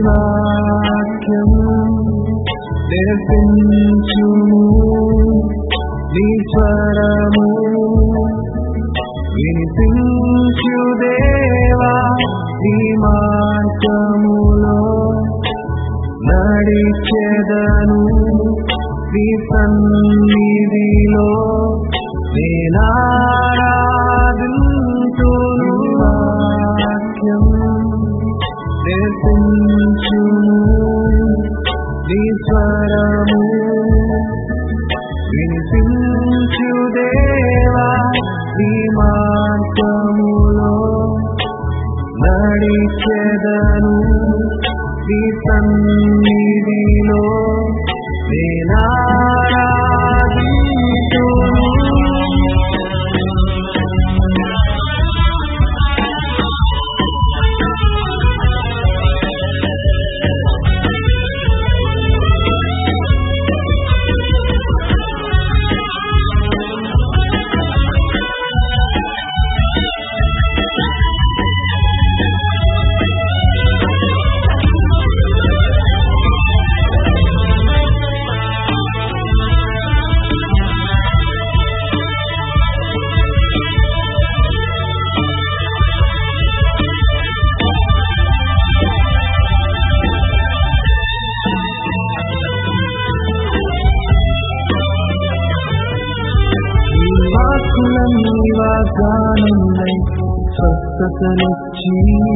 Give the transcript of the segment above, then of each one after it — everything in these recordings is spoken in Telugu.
వాక్యం నేర్పించుము నీ స్వరము వినిపించు దేవా నీ మార్గములో నడిచెదను నీ సన్నిధిలో నేనారాధింతును వాక్యం నేర్పించును నీ స్వరము వినిపించు దేవా నీ మార్గములో నడిచెదను నీ సన్నిధిలో నేనారాధింతును ఈ వాక్కులన్నీ వాగ్దానములై స్వస్థతనిచ్చి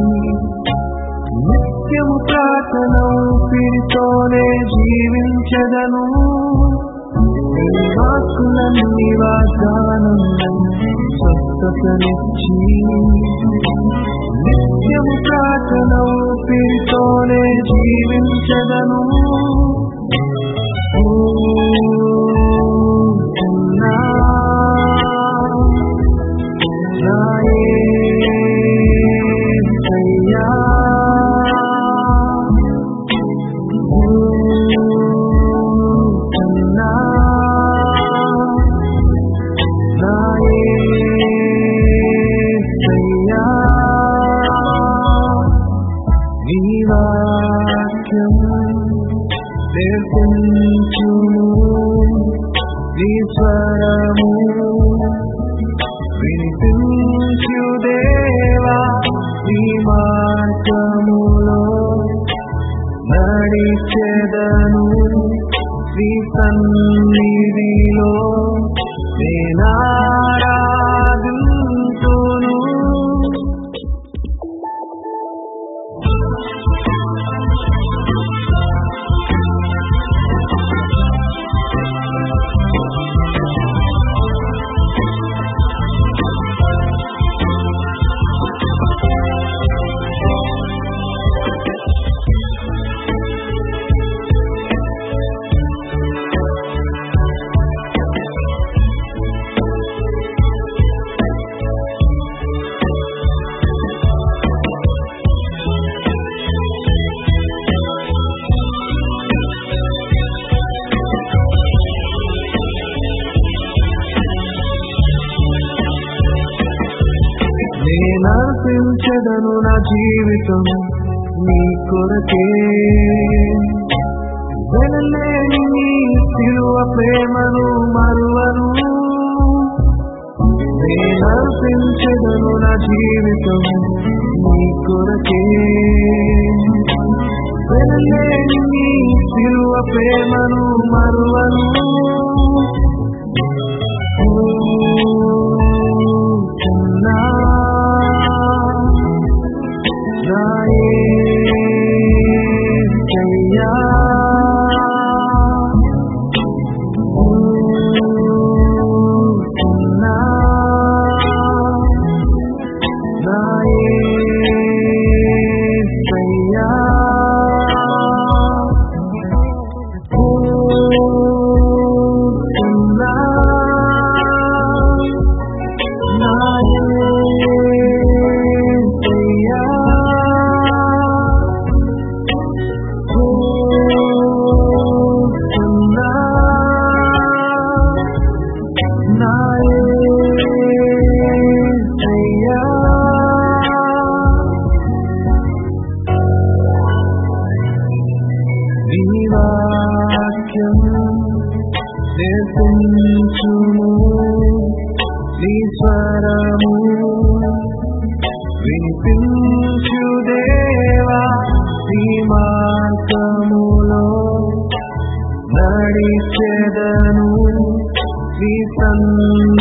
నిత్యము ప్రార్థన ఊపిరితోనే జీవించదను ఈ వాక్కులన్నీ వాగ్దానములై స్వస్థతనిచ్చి నిత్యము ప్రార్థన ఊపిరితోనే జీవించదను వాక్యం నేర్పించును నీ స్వరము వినిపించు దేవా నీ మార్గములో నడిచెదను నీ సన్నిధిలో నేనారాధింతును నేనర్పించదను నా జీవితం నీ కొరకే వెనలేని నీ సిలువ ప్రేమను మరువను నేనర్పించదను నా జీవితం నీ కొరకే వెనలేని నీ సిలువ ప్రేమను మరువను ఓ నడిపించు దేవా ఈ మార్గములో నడిచెదను నీ సన్నిధిలో